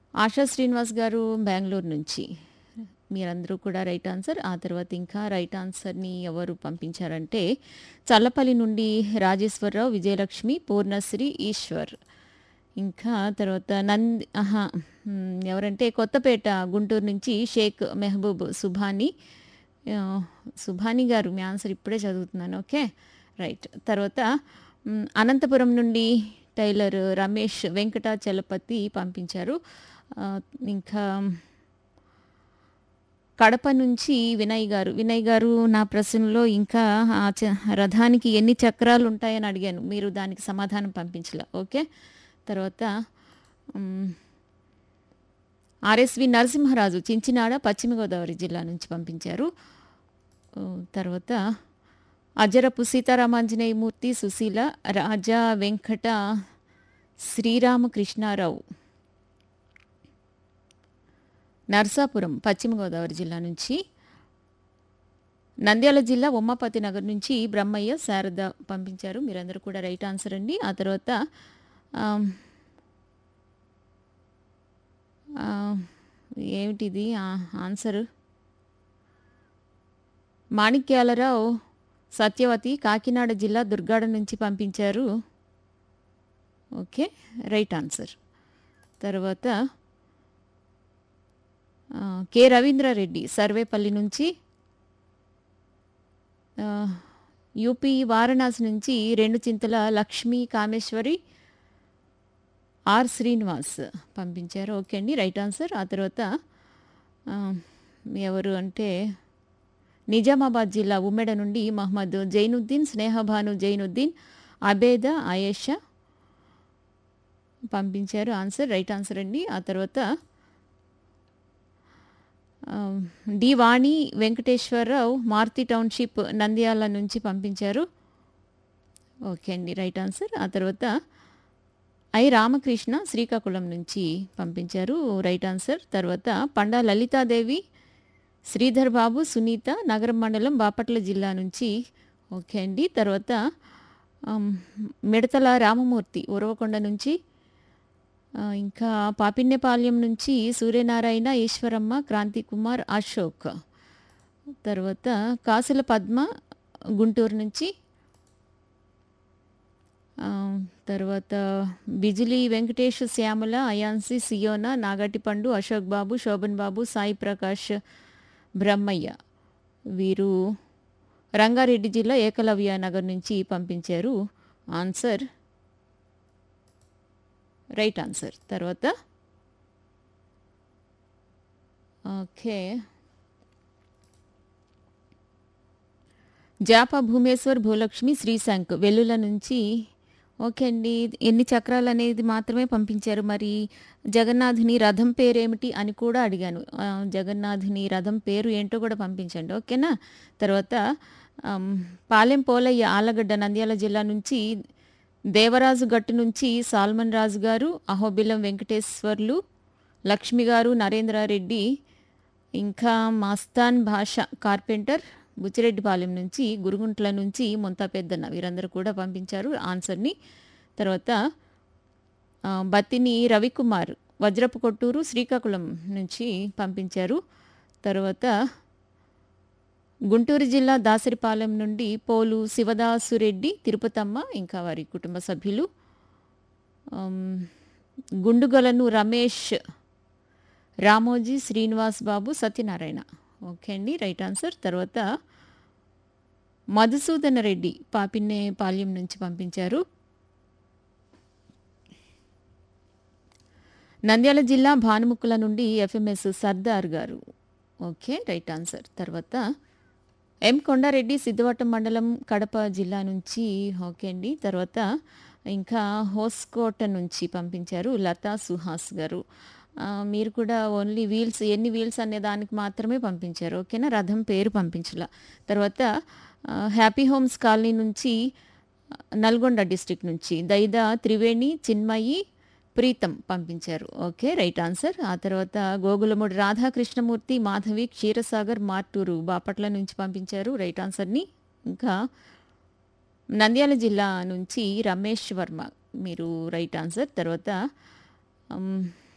ఆశా శ్రీనివాస్ గారు బెంగళూరు నుంచి మీరందరూ కూడా రైట్ ఆన్సర్ ఆ తర్వాత ఇంకా రైట్ ఆన్సర్ని ఎవరు పంపించారంటే చల్లపల్లి నుండి రాజేశ్వరరావు విజయలక్ష్మి పూర్ణశ్రీ ఈశ్వర్ ఇంకా తర్వాత నంది ఆహా మ్, ఎవరంటే కొత్తపేట గుంటూరు నుంచి షేక్ మెహబూబ్ సుభాని ఆ, సుభాని గారు మీ ఆన్సర్ ఇప్పుడే చదువుతున్నాను ఓకే రైట్ తర్వాత మ్, అనంతపురం నుండి టైలర్ రమేష్ వెంకటాచలపతి పంపించారు ఆ, ఇంకా కడప నుంచి వినయ్ గారు వినయ్ గారు నా ప్రశ్నలో ఇంకా ఆ చ- రథానికి ఎన్ని చక్రాలు ఉంటాయని అడిగాను మీరు దానికి సమాధానం పంపించలే ఓకే తర్వాత మ్, ఆర్ఎస్వి నరసింహరాజు చించినాడ పశ్చిమ గోదావరి జిల్లా నుంచి పంపించారు ఆ, తర్వాత అజరపు సీతారామాంజనేయమూర్తి సుశీల రాజా వెంకట శ్రీరామకృష్ణారావు నర్సాపురం పశ్చిమ గోదావరి జిల్లా నుంచి నంద్యాల జిల్లా ఉమాపతి నగర్ నుంచి బ్రహ్మయ్య శారద పంపించారు మీరందరూ కూడా రైట్ ఆన్సర్ అండి ఆ తర్వాత ఆమ్, ఆ, ఏమిటిది ఆ- ఆన్సర్ మాణిక్యాలరావు సత్యవతి కాకినాడ జిల్లా దుర్గాడ నుంచి పంపించారు ఓకే రైట్ ఆన్సర్ తర్వాత ఆ, కె రవీంద్రారెడ్డి సర్వేపల్లి నుంచి ఆ, యూపీ వారణాసి నుంచి రెండు చింతల లక్ష్మీ కామేశ్వరి ఆర్ శ్రీనివాస్ పంపించారు ఓకే అండి రైట్ ఆన్సర్ ఆ తర్వాత ఆ, ఎవరు అంటే నిజామాబాద్ జిల్లా ఉమ్మెడ నుండి మహమ్మద్ జైనుద్దీన్ స్నేహభాను జైనుద్దీన్ అబేద ఆయేషా పంపించారు ఆన్సర్ రైట్ ఆన్సర్ అండి ఆ తర్వాత ఆ, డి వాణి వెంకటేశ్వరరావు మారుతి టౌన్షిప్ నంద్యాల నుంచి పంపించారు ఓకే అండి రైట్ ఆన్సర్ ఆ తర్వాత ఐ రామకృష్ణ శ్రీకాకుళం నుంచి పంపించారు రైట్ ఆన్సర్ తర్వాత పండా లలితాదేవి శ్రీధర్ బాబు సునీత నగరం మండలం బాపట్ల జిల్లా నుంచి ఓకే అండి తర్వాత ఆమ్, మిడతల రామమూర్తి ఉరవకొండ నుంచి ఆ, ఇంకా పాపిన్యపాలెం నుంచి సూర్యనారాయణ ఈశ్వరమ్మ క్రాంతి కుమార్ అశోక్ తర్వాత కాసుల పద్మ గుంటూరు నుంచి ఆ, తర్వాత బిజిలీ వెంకటేష్ శ్యామల అయాన్సి సియోనా నాగటిపండు అశోక్ బాబు శోభన్ బాబు సాయి ప్రకాష్ బ్రహ్మయ్య వీరు రంగారెడ్డి జిల్లా ఏకలవ్య నగర్ నుంచి పంపించారు ఆన్సర్ రైట్ ఆన్సర్ తర్వాత ఓకే జాపా భూమేశ్వర్ భూలక్ష్మి శ్రీశంక్ వెల్లుల నుంచి ఓకే అండి ఎన్ని చక్రాలు అనేది మాత్రమే పంపించారు మరి జగన్నాథుని రథం పేరేమిటి అని కూడా అడిగాను ఆ, జగన్నాథుని రథం పేరు ఏంటో కూడా పంపించండి ఓకేనా తర్వాత ఆమ్, పాలెం పోలయ్య ఆలగడ్డ నంద్యాల జిల్లా నుంచి దేవరాజు గట్టు నుంచి సాల్మన్ రాజు గారు అహోబిలం వెంకటేశ్వర్లు లక్ష్మి గారు నరేంద్రారెడ్డి ఇంకా మస్తాన్ భాష కార్పెంటర్ బుచ్చిరెడ్డిపాలెం నుంచి గురుగుంట్ల నుంచి మొంతా పెద్దన్న వీరందరూ కూడా పంపించారు ఆన్సర్ని తర్వాత ఆ, బత్తిని రవికుమార్ వజ్రపు కొట్టూరు శ్రీకాకుళం నుంచి పంపించారు తర్వాత గుంటూరు జిల్లా దాసరిపాలెం నుండి పోలు శివదాసురెడ్డి తిరుపతమ్మ ఇంకా వారి కుటుంబ సభ్యులు ఆమ్, గుండుగలను రమేష్ రామోజీ శ్రీనివాస్ బాబు సత్యనారాయణ ఓకే అండి రైట్ ఆన్సర్ తర్వాత మధుసూదన రెడ్డి పాపిన్నే పాల్యం నుంచి పంపించారు నంద్యాల జిల్లా భానుముక్కుల నుండి ఎఫ్ఎంఎస్ సర్దార్ గారు ఓకే రైట్ ఆన్సర్ తర్వాత ఎం కొండారెడ్డి సిద్ధవటం మండలం కడప జిల్లా నుంచి ఓకే అండి తర్వాత ఇంకా హోస్కోట నుంచి పంపించారు లతా సుహాస్ గారు ఆ, మీరు కూడా ఓన్లీ వీల్స్ ఎన్ని వీల్స్ అనే దానికి మాత్రమే పంపించారు ఓకేనా రథం పేరు పంపించలా తర్వాత ఆ, హ్యాపీ హోమ్స్ కాలనీ నుంచి నల్గొండ డిస్టిక్ నుంచి దైదా త్రివేణి చిన్మయి ప్రీతం పంపించారు ఓకే రైట్ ఆన్సర్ ఆ తర్వాత గోగులమూడి రాధాకృష్ణమూర్తి మాధవి క్షీరసాగర్ మార్టూరు బాపట్ల నుంచి పంపించారు రైట్ ఆన్సర్ని ఇంకా నంద్యాల జిల్లా నుంచి రమేష్ వర్మ మీరు రైట్ ఆన్సర్ తర్వాత ఉమ్,